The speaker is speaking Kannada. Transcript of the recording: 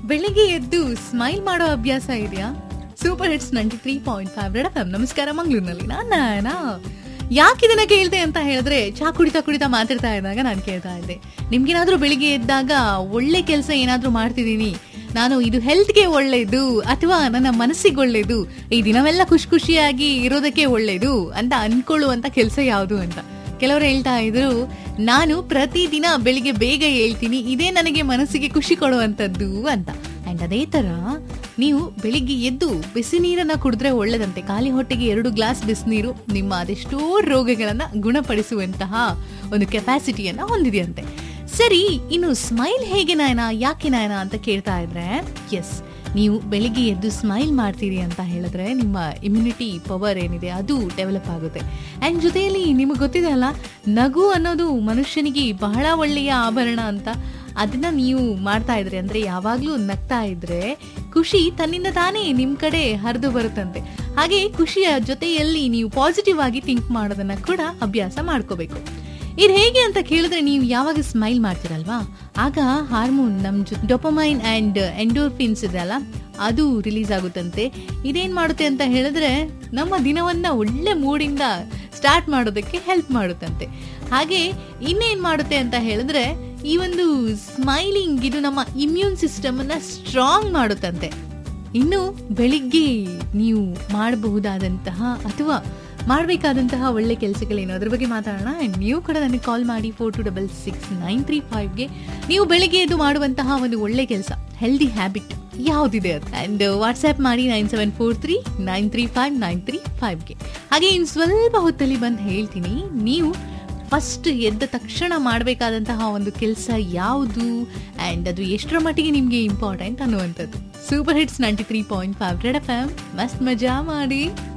ಬೆಳಿಗ್ಗೆ ಎದ್ದು ಸ್ಮೈಲ್ ಮಾಡೋ ಅಭ್ಯಾಸ ಇದೆಯಾ super hits ninety three point five red F ನಮಸ್ಕಾರ ಮಂಗಳೂರಿನಲ್ಲಿ ನಾನು ಯಾಕೆ ಇದನ್ನ ಕೇಳ್ದೆ ಅಂತ ಹೇಳಿದ್ರೆ ಚಾ ಕುಡಿತಾ ಕುಡಿತಾ ಮಾತಾಡ್ತಾ ಇದ್ದಾಗ ನಾನು ಕೇಳ್ತಾ ಇದ್ದೆ ನಿಮ್ಗೇನಾದ್ರೂ ಬೆಳಿಗ್ಗೆ ಎದ್ದಾಗ ಒಳ್ಳೆ ಕೆಲಸ ಏನಾದ್ರೂ ಮಾಡ್ತಿದ್ದೀನಿ ನಾನು ಇದು ಹೆಲ್ತ್ಗೆ ಒಳ್ಳೇದು ಅಥವಾ ನನ್ನ ಮನಸ್ಸಿಗೆ ಒಳ್ಳೇದು ಈ ದಿನವೆಲ್ಲ ಖುಷಿ ಖುಷಿಯಾಗಿ ಇರೋದಕ್ಕೆ ಒಳ್ಳೇದು ಅಂತ ಅನ್ಕೊಳ್ಳುವಂತ ಕೆಲಸ ಯಾವುದು ಅಂತ ಕೆಲವರು ಹೇಳ್ತಾ ಇದ್ರು ನಾನು ಪ್ರತಿದಿನ ಬೆಳಿಗ್ಗೆ ಬೇಗ ಹೇಳ್ತೀನಿ ಇದೇ ನನಗೆ ಮನಸ್ಸಿಗೆ ಖುಷಿ ಕೊಡುವಂತದ್ದು ಅಂತ ಅಂಡ್ ಅದೇ ತರ ನೀವು ಬೆಳಿಗ್ಗೆ ಎದ್ದು ಬಿಸಿ ನೀರನ್ನ ಕುಡಿದ್ರೆ ಒಳ್ಳೇದಂತೆ ಖಾಲಿ ಹೊಟ್ಟೆಗೆ ಎರಡು ಗ್ಲಾಸ್ ಬಿಸಿನೀರು ನಿಮ್ಮ ಅದೆಷ್ಟೋ ರೋಗಗಳನ್ನ ಗುಣಪಡಿಸುವಂತಹ ಒಂದು ಕೆಪಾಸಿಟಿಯನ್ನ ಹೊಂದಿದೆಯಂತೆ ಸರಿ ಇನ್ನು ಸ್ಮೈಲ್ ಹೇಗೆ ನಾಯನ ಯಾಕೆ ನಾಯನ ಅಂತ ಕೇಳ್ತಾ ಇದ್ರೆ ಎಸ್ ನೀವು ಬೆಳಿಗ್ಗೆ ಎದ್ದು ಸ್ಮೈಲ್ ಮಾಡ್ತೀರಿ ಅಂತ ಹೇಳಿದ್ರೆ ನಿಮ್ಮ ಇಮ್ಯುನಿಟಿ ಪವರ್ ಏನಿದೆ ಅದು ಡೆವಲಪ್ ಆಗುತ್ತೆ ಆ್ಯಂಡ್ ಜೊತೆಯಲ್ಲಿ ನಿಮಗೆ ಗೊತ್ತಿದೆ ಅಲ್ಲ ನಗು ಅನ್ನೋದು ಮನುಷ್ಯನಿಗೆ ಬಹಳ ಒಳ್ಳೆಯ ಆಭರಣ ಅಂತ ಅದನ್ನ ನೀವು ಮಾಡ್ತಾ ಇದ್ರಿ ಅಂದ್ರೆ ಯಾವಾಗ್ಲೂ ನಗ್ತಾ ಇದ್ರೆ ಖುಷಿ ತನ್ನಿಂದ ತಾನೇ ನಿಮ್ ಕಡೆ ಹರಿದು ಬರುತ್ತಂತೆ ಹಾಗೆ ಖುಷಿಯ ಜೊತೆಯಲ್ಲಿ ನೀವು ಪಾಸಿಟಿವ್ ಆಗಿ ಥಿಂಕ್ ಮಾಡೋದನ್ನ ಕೂಡ ಅಭ್ಯಾಸ ಮಾಡ್ಕೋಬೇಕು ಇದು ಹೇಗೆ ಅಂತ ಕೇಳಿದ್ರೆ ನೀವು ಯಾವಾಗ ಸ್ಮೈಲ್ ಮಾಡ್ತೀರಲ್ವಾ ಆಗ ಹಾರ್ಮೋನ್ ನಮ್ ಡೊಪಮೈನ್ ಅಂಡ್ ಎಂಡೋರ್ಫಿನ್ಸ್ ಇದೆ ಅಲ್ಲ ಅದು ರಿಲೀಸ್ ಆಗುತ್ತಂತೆ ಇದೇನ್ ಮಾಡುತ್ತೆ ಅಂತ ಹೇಳಿದ್ರೆ ನಮ್ಮ ದಿನವನ್ನ ಒಳ್ಳೆ ಮೂಡಿಂದ ಸ್ಟಾರ್ಟ್ ಮಾಡೋದಕ್ಕೆ ಹೆಲ್ಪ್ ಮಾಡುತ್ತಂತೆ ಹಾಗೆ ಇನ್ನೇನ್ ಮಾಡುತ್ತೆ ಅಂತ ಹೇಳಿದ್ರೆ ಈ ಒಂದು ಸ್ಮೈಲಿಂಗ್ ಇದು ನಮ್ಮ ಇಮ್ಯೂನ್ ಸಿಸ್ಟಮ್ ಅನ್ನ ಸ್ಟ್ರಾಂಗ್ ಮಾಡುತ್ತಂತೆ ಇನ್ನು ಬೆಳಿಗ್ಗೆ ನೀವು ಮಾಡಬಹುದಾದಂತಹ ಅಥವಾ ಮಾಡಬೇಕಾದಂತಹ ಒಳ್ಳೆ ಕೆಲಸಗಳೇನು ಅದ್ರ ಬಗ್ಗೆ ಮಾತಾಡೋಣ ಆ್ಯಂಡ್ ನೀವು ಕೂಡ ನನಗೆ ಕಾಲ್ ಮಾಡಿ four two double six nine three ಫೈವ್ಗೆ ನೀವು ಬೆಳಿಗ್ಗೆ ಎದ್ದು ಮಾಡುವಂತಹ ಒಂದು ಒಳ್ಳೆ ಕೆಲಸ ಹೆಲ್ದಿ ಹ್ಯಾಬಿಟ್ ಯಾವುದಿದೆ ಅದು ಆ್ಯಂಡ್ ವಾಟ್ಸ್ಆ್ಯಪ್ ಮಾಡಿ nine seven four three nine three five nine three ಫೈವ್ಗೆ ಹಾಗೆ ಇನ್ನು ಸ್ವಲ್ಪ ಹೊತ್ತಲ್ಲಿ ಬಂದು ಹೇಳ್ತೀನಿ ನೀವು ಫಸ್ಟ್ ಎದ್ದ ತಕ್ಷಣ ಮಾಡಬೇಕಾದಂತಹ ಒಂದು ಕೆಲಸ ಯಾವುದು ಆ್ಯಂಡ್ ಅದು ಎಷ್ಟರ ಮಟ್ಟಿಗೆ ನಿಮಗೆ ಇಂಪಾರ್ಟೆಂಟ್ ಅನ್ನುವಂಥದ್ದು super hits ninety three point five red F M ಮಸ್ತ್ ಮಜಾ ಮಾಡಿ